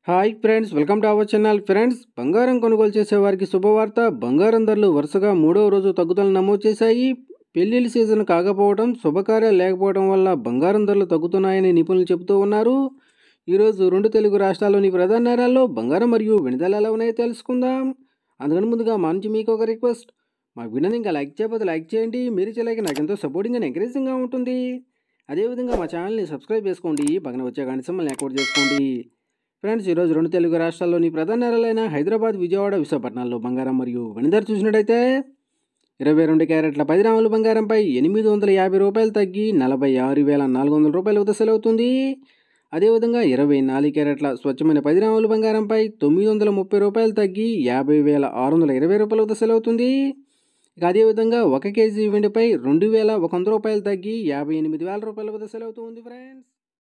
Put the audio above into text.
hi friends welcome to our channel friends బంగారం కొనుగోలు చేసే వారికి శుభవార్త బంగారం ధరలు వరుసగా మూడవ రోజు తగ్గుదల నమోదు చేశాయి పెళ్లిళ్ళ సీజన్ కాకపోవడం శుభకార్యాలు లేకపోవడం వల్ల బంగారం ధరలు తగ్గుతున్నాయని నిపుణులు చెబుతూ ఉన్నారు ఈరోజు రెండు తెలుగు రాష్ట్రాల్లోని ప్రధాన నగరాల్లో బంగారం మరియు వెనుదల ఎలా ఉన్నాయో తెలుసుకుందాం అందుకని ముందుగా మా నుంచి మీకు ఒక రిక్వెస్ట్ మా వీడియోని ఇంకా లైక్ చేయకపోతే లైక్ చేయండి మీరు చేయలేక నాకు ఎంతో సపోర్టింగ్ అండ్ ఎంకరేజింగ్గా ఉంటుంది అదేవిధంగా మా ఛానల్ని సబ్స్క్రైబ్ చేసుకోండి పక్కన వచ్చే గంట సింబల్ని యాక్టివేట్ చేసుకోండి ఫ్రెండ్స్ ఈరోజు రెండు తెలుగు రాష్ట్రాల్లోని ప్రధాన నగరాలైన హైదరాబాద్ విజయవాడ విశాఖపట్నాల్లో బంగారం మరియు వెనుదర చూసినట్టయితే ఇరవై రెండు క్యారెట్ల పది గ్రాముల బంగారంపై ఎనిమిది వందల యాభై రూపాయలు తగ్గి నలభై ఆరు వేల నాలుగు వందల రూపాయల వద్ద సెలవుతుంది అదేవిధంగా ఇరవై నాలుగు క్యారెట్ల స్వచ్ఛమైన పది గ్రాముల బంగారంపై తొమ్మిది వందల ముప్పై రూపాయలు తగ్గి యాభై వేల ఆరు వందల ఇరవై రూపాయల వద్ద సెలవుతుంది ఇక అదేవిధంగా ఒక కేజీ వెండిపై రెండు వేల ఒక వంద రూపాయలు తగ్గి యాభై ఎనిమిది వేల రూపాయల వద్ద సెలవుతుంది ఫ్రెండ్స్